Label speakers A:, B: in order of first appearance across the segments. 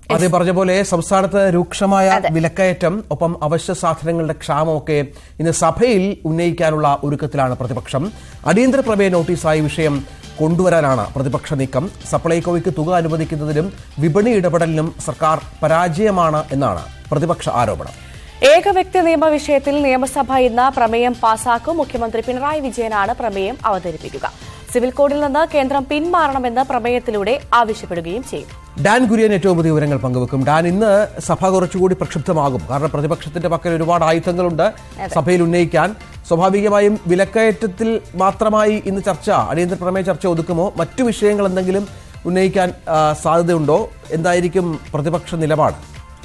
A: അതേ പറഞ്ഞ പോലെ സംസ്ഥാനത്ത് രൂക്ഷമായ വിലക്കയറ്റം ഒപ്പം അവശ്യ സാധനങ്ങളുടെ ക്ഷാമമൊക്കെ ഇന്ന് സഭയിൽ ഉന്നയിക്കാനുള്ള ഒരുക്കത്തിലാണ് പ്രതിപക്ഷം അടിയന്തര പ്രമേയ നോട്ടീസായി വിഷയം കൊണ്ടുവരാനാണ് പ്രതിപക്ഷ നീക്കം സപ്ലൈകോയ്ക്ക് തുക അനുവദിക്കുന്നതിലും വിപണി ഇടപെടലിനും സർക്കാർ പരാജയമാണ് എന്നാണ് പ്രതിപക്ഷ ആരോപണം
B: ഏകവ്യക്തി നിയമ വിഷയത്തിൽ നിയമസഭ ഇന്ന് പ്രമേയം പാസാക്കും മുഖ്യമന്ത്രി പിണറായി വിജയനാണ് പ്രമേയം അവതരിപ്പിക്കുക സിവിൽ കോഡിൽ നിന്ന് കേന്ദ്രം പിന്മാറണമെന്ന് പ്രമേയത്തിലൂടെ ആവശ്യപ്പെടുകയും ചെയ്യും
A: ഡാൻ കുര്യൻ ഏറ്റവും പുതിയ വിവരങ്ങൾ പങ്കുവെക്കും ഡാൻ ഇന്ന് സഭ കുറച്ചുകൂടി പ്രക്ഷുബ്ധമാകും കാരണം പ്രതിപക്ഷത്തിന്റെ പക്കൽ ഒരുപാട് ആയുധങ്ങളുണ്ട് സഭയിൽ ഉന്നയിക്കാൻ സ്വാഭാവികമായും വിലക്കയറ്റത്തിൽ മാത്രമായി ഇന്ന് ചർച്ച അടിയന്തര പ്രമേയ ചർച്ച ഒതുക്കുമോ മറ്റു വിഷയങ്ങൾ എന്തെങ്കിലും ഉന്നയിക്കാൻ ആ, സാധ്യതയുണ്ടോ എന്തായിരിക്കും പ്രതിപക്ഷ നിലപാട്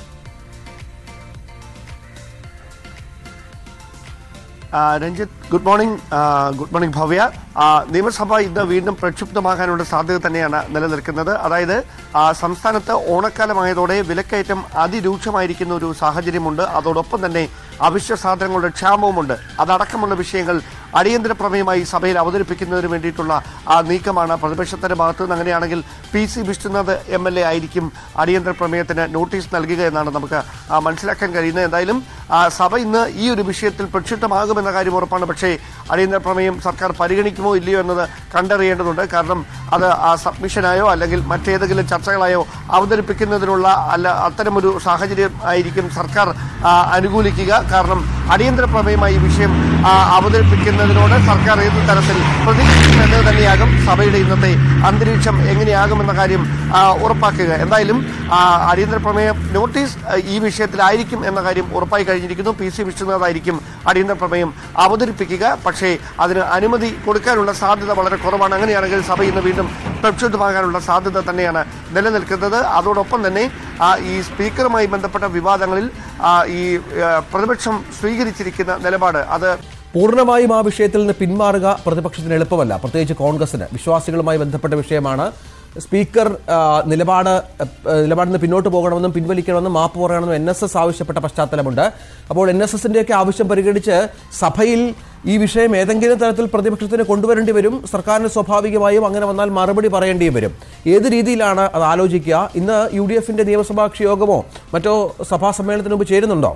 C: ആ, രഞ്ജിത്ത് ഗുഡ് മോർണിംഗ് ആ, ഗുഡ് മോർണിംഗ് ഭവ്യ ആ, നിയമസഭ ഇന്ന് വീണ്ടും പ്രക്ഷുബ്ധമാകാനുള്ള സാധ്യത തന്നെയാണ് നിലനിൽക്കുന്നത് അതായത് ആ, സംസ്ഥാനത്ത് ഓണക്കാലമായതോടെ വിലക്കയറ്റം അതിരൂക്ഷമായിരിക്കുന്ന ഒരു സാഹചര്യമുണ്ട് അതോടൊപ്പം തന്നെ അവശ്യ സാധനങ്ങളുടെ ക്ഷാമവുമുണ്ട് അതടക്കമുള്ള വിഷയങ്ങൾ അടിയന്തര പ്രമേയമായി സഭയിൽ അവതരിപ്പിക്കുന്നതിന് വേണ്ടിയിട്ടുള്ള ആ നീക്കമാണ് പ്രതിപക്ഷത്തിന്റെ ഭാഗത്തു നിന്ന് അങ്ങനെയാണെങ്കിൽ P C Vishnunath M L A ആയിരിക്കും അടിയന്തര പ്രമേയത്തിന് നോട്ടീസ് നൽകുക എന്നാണ് നമുക്ക് ആ, മനസ്സിലാക്കാൻ കഴിയുന്നത് എന്തായാലും ആ, സഭ ഇന്ന് ഈ ഒരു വിഷയത്തിൽ പ്രക്ഷുബ്ധമാകുമെന്ന കാര്യം ഉറപ്പാണ് പക്ഷേ അടിയന്തര പ്രമേയം സർക്കാർ പരിഗണിക്കുമോ ഇല്ലയോ എന്നത് കണ്ടറിയേണ്ടതുണ്ട് കാരണം അത് ആ സബ്മിഷനായോ അല്ലെങ്കിൽ മറ്റേതെങ്കിലും ചർച്ചകളായോ അവതരിപ്പിക്കുന്നതിനുള്ള അല്ല അത്തരമൊരു സാഹചര്യം ആയിരിക്കും സർക്കാർ ആ, അനുകൂലിക്കുക കാരണം അടിയന്തര പ്രമേയമായി ഈ വിഷയം ആ, അവതരിപ്പിക്കുന്നതിനോട് സർക്കാർ ഏത് തരത്തിൽ പ്രതികരിക്കും എന്നത് തന്നെയാകും സഭയുടെ ഇന്നത്തെ അന്തരീക്ഷം എങ്ങനെയാകുമെന്ന കാര്യം ആ, ഉറപ്പാക്കുക എന്തായാലും ആ, അടിയന്തര പ്രമേയ നോട്ടീസ് ആ, ഈ വിഷയത്തിലായിരിക്കും എന്ന കാര്യം ഉറപ്പായി കഴിഞ്ഞിരിക്കുന്നു പി സി വിശ്വനാഥായിരിക്കും അടിയന്തര പ്രമേയം അവതരിപ്പിക്കുക പക്ഷേ അതിന് അനുമതി കൊടുക്കാനുള്ള സാധ്യത വളരെ കുറവാണ് അങ്ങനെയാണെങ്കിൽ സഭ ഇന്ന് വീണ്ടും പ്രക്ഷുബ്ധമാകാനുള്ള സാധ്യത തന്നെയാണ് നിലനിൽക്കുന്നത് അതോടൊപ്പം തന്നെ ആ, ഈ സ്പീക്കറുമായി ബന്ധപ്പെട്ട വിവാദങ്ങളിൽ ആ, ഈ ആ, പ്രതിപക്ഷം സ്വീകരിച്ചിരിക്കുന്ന നിലപാട് അത്
A: പൂർണ്ണമായും ആ വിഷയത്തിൽ നിന്ന് പിന്മാറുക പ്രതിപക്ഷത്തിന് എളുപ്പമല്ല പ്രത്യേകിച്ച് കോൺഗ്രസിന് വിശ്വാസികളുമായി ബന്ധപ്പെട്ട വിഷയമാണ് സ്പീക്കർ ആ, നിലപാട് ആ, നിലപാടിൽ നിന്ന് പിന്നോട്ട് പോകണമെന്നും പിൻവലിക്കണമെന്നും മാപ്പ് പറയണമെന്നും എൻ എസ് എസ് ആവശ്യപ്പെട്ട പശ്ചാത്തലമുണ്ട് അപ്പോൾ എൻ എസ് എസിന്റെയൊക്കെ ആവശ്യം പരിഗണിച്ച് സഭയിൽ ഈ വിഷയം ഏതെങ്കിലും തരത്തിൽ പ്രതിപക്ഷത്തിന് കൊണ്ടുവരേണ്ടി വരും സർക്കാരിന് സ്വാഭാവികമായും അങ്ങനെ വന്നാൽ മറുപടി പറയേണ്ടിയും വരും ഏത് രീതിയിലാണ് അത് ആലോചിക്കുക ഇന്ന് യു ഡി എഫിന്റെ നിയമസഭാ കക്ഷി യോഗമോ മറ്റോ സഭാ സമ്മേളനത്തിന് മുമ്പ് ചേരുന്നുണ്ടോ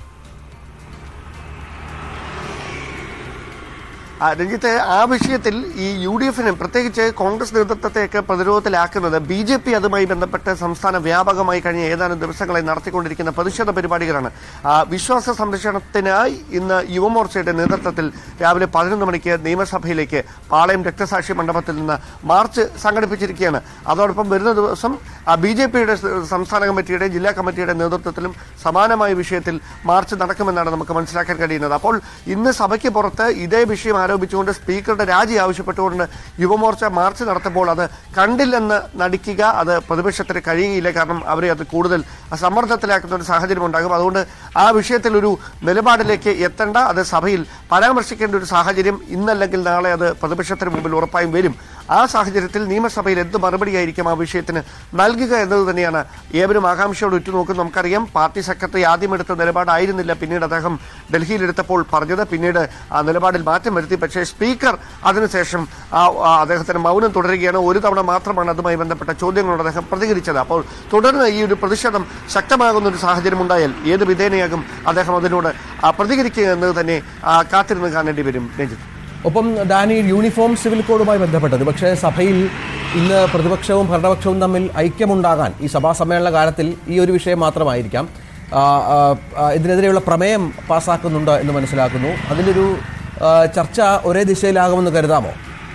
C: ആ, രഞ്ജിത്ത് ആ വിഷയത്തിൽ ഈ യു ഡി എഫിന് പ്രത്യേകിച്ച് കോൺഗ്രസ് നേതൃത്വത്തെയൊക്കെ പ്രതിരോധത്തിലാക്കുന്നത് ബി ജെ പി അതുമായി ബന്ധപ്പെട്ട് സംസ്ഥാന വ്യാപകമായി കഴിഞ്ഞ ഏതാനും ദിവസങ്ങളായി നടത്തിക്കൊണ്ടിരിക്കുന്ന പ്രതിഷേധ പരിപാടികളാണ് ആ, വിശ്വാസ സംരക്ഷണത്തിനായി ഇന്ന് യുവമോർച്ചയുടെ നേതൃത്വത്തിൽ രാവിലെ പതിനൊന്ന് മണിക്ക് നിയമസഭയിലേക്ക് പാളയം രക്തസാക്ഷി മണ്ഡപത്തിൽ നിന്ന് മാർച്ച് സംഘടിപ്പിച്ചിരിക്കുകയാണ് അതോടൊപ്പം വരുന്ന ദിവസം ബി ജെ പിയുടെ സംസ്ഥാന കമ്മിറ്റിയുടെ ജില്ലാ കമ്മിറ്റിയുടെ നേതൃത്വത്തിലും സമാനമായ വിഷയത്തിൽ മാർച്ച് നടക്കുമെന്നാണ് നമുക്ക് മനസ്സിലാക്കാൻ കഴിയുന്നത് അപ്പോൾ ഇന്ന് സഭയ്ക്ക് പുറത്ത് ഇതേ വിഷയം ആരോപിച്ചുകൊണ്ട് സ്പീക്കറുടെ രാജി ആവശ്യപ്പെട്ടുകൊണ്ട് യുവമോർച്ച മാർച്ച് നടത്തുമ്പോൾ അത് കണ്ടില്ലെന്ന് നടിക്കുക അത് പ്രതിപക്ഷത്തിന് കഴിയുകയില്ല കാരണം അവരെ അത് കൂടുതൽ സമ്മർദ്ദത്തിലാക്കുന്ന ഒരു സാഹചര്യം ഉണ്ടാകും അതുകൊണ്ട് ആ വിഷയത്തിൽ ഒരു നിലപാടിലേക്ക് എത്തേണ്ട അത് സഭയിൽ പരാമർശിക്കേണ്ട ഒരു സാഹചര്യം ഇന്നല്ലെങ്കിൽ നാളെ അത് പ്രതിപക്ഷത്തിന് മുമ്പിൽ ഉറപ്പായും വരും ആ സാഹചര്യത്തിൽ നിയമസഭയിൽ എന്ത് മറുപടിയായിരിക്കും ആ വിഷയത്തിന് നൽകുക എന്നത് തന്നെയാണ് ഏവരും ആകാംക്ഷയോട് ഉറ്റുനോക്കുന്നത് നമുക്കറിയാം പാർട്ടി സെക്രട്ടറി ആദ്യം എടുത്ത നിലപാടായിരുന്നില്ല പിന്നീട് അദ്ദേഹം ഡൽഹിയിൽ എടുത്തപ്പോൾ പറഞ്ഞത് പിന്നീട് ആ നിലപാടിൽ മാറ്റം വരുത്തി പക്ഷേ സ്പീക്കർ അതിനുശേഷം ആ ആ അദ്ദേഹത്തിന് മൗനം തുടരുകയാണ് ഒരു തവണ മാത്രമാണ് അതുമായി ബന്ധപ്പെട്ട ചോദ്യങ്ങളോട് അദ്ദേഹം പ്രതികരിച്ചത് അപ്പോൾ തുടർന്ന് ഈ ഒരു പ്രതിഷേധം ശക്തമാകുന്ന ഒരു സാഹചര്യം ഉണ്ടായാൽ ഏത് വിധേനയാകും അദ്ദേഹം അതിനോട് ആ, പ്രതികരിക്കുക എന്നത് തന്നെ ആ, കാത്തിരുന്ന് കാണേണ്ടി വരും രഞ്ജിത്ത്
A: ഒപ്പം ഡാനി യൂണിഫോം സിവിൽ കോഡുമായി ബന്ധപ്പെട്ടത് പക്ഷേ സഭയിൽ ഇന്ന് പ്രതിപക്ഷവും ഭരണപക്ഷവും തമ്മിൽ ഐക്യമുണ്ടാകാൻ ഈ സഭാ സമ്മേളന കാലത്തിൽ ഈ ഒരു വിഷയം മാത്രമായിരിക്കാം ആ, ആ, ആ, ഇതിനെതിരെയുള്ള പ്രമേയം പാസ്സാക്കുന്നുണ്ട് എന്ന് മനസ്സിലാക്കുന്നു അതിൻ്റെ ഒരു ആ, ചർച്ച ഒരേ ദിശയിലാകുമെന്ന് കരുതാമോ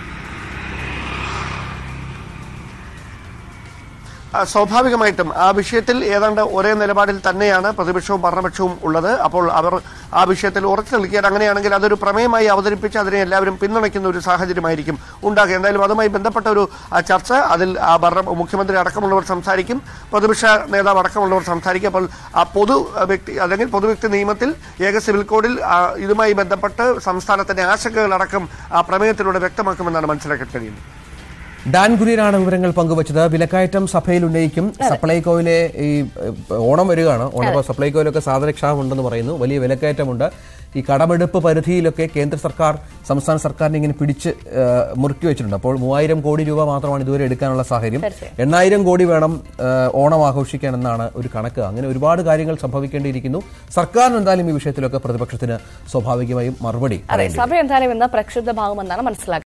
C: ആ, സ്വാഭാവികമായിട്ടും ആ വിഷയത്തിൽ ഏതാണ്ട് ഒരേ നിലപാടിൽ തന്നെയാണ് പ്രതിപക്ഷവും ഭരണപക്ഷവും ഉള്ളത് അപ്പോൾ അവർ ആ വിഷയത്തിൽ ഉറച്ചു നിൽക്കുകയാണ് അങ്ങനെയാണെങ്കിൽ അതൊരു പ്രമേയമായി അവതരിപ്പിച്ച് അതിനെ എല്ലാവരും പിന്തുണയ്ക്കുന്ന ഒരു സാഹചര്യമായിരിക്കും ഉണ്ടാകുക എന്തായാലും അതുമായി ബന്ധപ്പെട്ട ഒരു ആ, ചർച്ച അതിൽ ആ ഭരണ മുഖ്യമന്ത്രി അടക്കമുള്ളവർ സംസാരിക്കും പ്രതിപക്ഷ നേതാവ് അടക്കമുള്ളവർ സംസാരിക്കും അപ്പോൾ ആ പൊതു വ്യക്തി അല്ലെങ്കിൽ പൊതുവ്യക്തി നിയമത്തിൽ ഏക സിവിൽ കോഡിൽ ആ, ഇതുമായി ബന്ധപ്പെട്ട് സംസ്ഥാനത്തിന്റെ ആശങ്കകളടക്കം ആ പ്രമേയത്തിലൂടെ വ്യക്തമാക്കുമെന്നാണ് മനസ്സിലാക്കാൻ കഴിയുന്നത്
A: ഡാൻ കുര്യനാണ് വിവരങ്ങൾ പങ്കുവച്ചത് വിലക്കയറ്റം സഭയിൽ ഉന്നയിക്കും സപ്ലൈകോയിലെ ഈ ഏഹ്, ഓണം വരികയാണ് ഓണം സപ്ലൈകോയിലൊക്കെ സാധനക്ഷാമം ഉണ്ടെന്ന് പറയുന്നു വലിയ വിലക്കയറ്റമുണ്ട് ഈ കടമെടുപ്പ് പരിധിയിലൊക്കെ കേന്ദ്ര സർക്കാർ സംസ്ഥാന സർക്കാരിനെ ഇങ്ങനെ പിടിച്ച് ഏഹ്, മുറുക്കി വെച്ചിട്ടുണ്ട് അപ്പോൾ മൂവായിരം കോടി രൂപ മാത്രമാണ് ഇതുവരെ എടുക്കാനുള്ള സാഹചര്യം എണ്ണായിരം കോടി വേണം ഏഹ്, ഓണം ആഘോഷിക്കാൻ എന്നാണ് ഒരു കണക്ക് അങ്ങനെ ഒരുപാട് കാര്യങ്ങൾ സംഭവിക്കേണ്ടിയിരിക്കുന്നു സർക്കാരിന് എന്തായാലും ഈ വിഷയത്തിലൊക്കെ പ്രതിപക്ഷത്തിന് സ്വാഭാവികമായും മറുപടി
B: അതെ സഭ എന്തായാലും ഇന്ന് പ്രക്ഷുബ്ധമാകുമെന്നാണ് മനസ്സിലാക്കുന്നത്